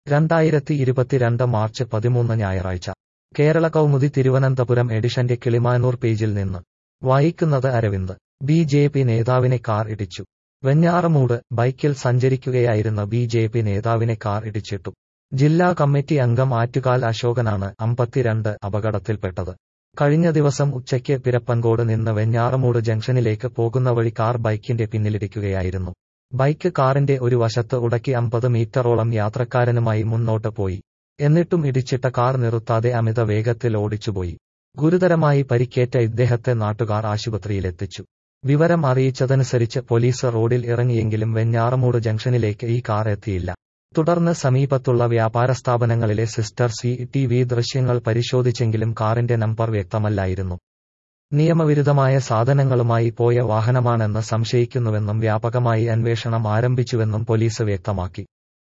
രണ്ടായിരത്തി ഇരുപത്തിരണ്ട് മാർച്ച് പതിമൂന്ന് ഞായറാഴ്ച കേരള കൗമുദി തിരുവനന്തപുരം എഡിഷന്റെ കിളിമാനൂർ പേജിൽ നിന്ന് വായിക്കുന്നത് അരവിന്ദ് ബി ജെ പി നേതാവിനെ കാർ ഇടിച്ചു വെഞ്ഞാറമൂട് ബൈക്കിൽ സഞ്ചരിക്കുകയായിരുന്ന ബി ജെ പി നേതാവിനെ കാർ ഇടിച്ചിട്ടു ജില്ലാ കമ്മിറ്റി അംഗം ആറ്റുകാൽ അശോകനാണ് അമ്പത്തിരണ്ട് അപകടത്തിൽപ്പെട്ടത് കഴിഞ്ഞ ദിവസം ഉച്ചയ്ക്ക് പിരപ്പൻകോട് നിന്ന് വെഞ്ഞാറമൂട് ജംഗ്ഷനിലേക്ക് പോകുന്ന വഴി കാർ ബൈക്കിന്റെ പിന്നിലിടിക്കുകയായിരുന്നു ബൈക്ക് കാറിന്റെ ഒരു വശത്ത് ഉടക്കി അമ്പത് മീറ്ററോളം യാത്രക്കാരനുമായി മുന്നോട്ട് പോയി എന്നിട്ടും ഇടിച്ചിട്ട കാർ നിർത്താതെ അമിത വേഗത്തിൽ ഓടിച്ചുപോയി ഗുരുതരമായി പരിക്കേറ്റ ഇദ്ദേഹത്തെ നാട്ടുകാർ ആശുപത്രിയിലെത്തിച്ചു വിവരം അറിയിച്ചതനുസരിച്ച് പോലീസ് റോഡിൽ ഇറങ്ങിയെങ്കിലും വെഞ്ഞാറമൂട് ജംഗ്ഷനിലേക്ക് ഈ കാർ എത്തിയില്ല തുടർന്ന് സമീപത്തുള്ള വ്യാപാര സ്ഥാപനങ്ങളിലെ സിസ്റ്റർ സി ടി വി ദൃശ്യങ്ങൾ പരിശോധിച്ചെങ്കിലും കാറിന്റെ നമ്പർ വ്യക്തമല്ലായിരുന്നു നിയമവിരുദ്ധമായ സാധനങ്ങളുമായി പോയ വാഹനമാണെന്ന് സംശയിക്കുന്നുവെന്നും വ്യാപകമായി അന്വേഷണം ആരംഭിച്ചുവെന്നും പോലീസ് വ്യക്തമാക്കി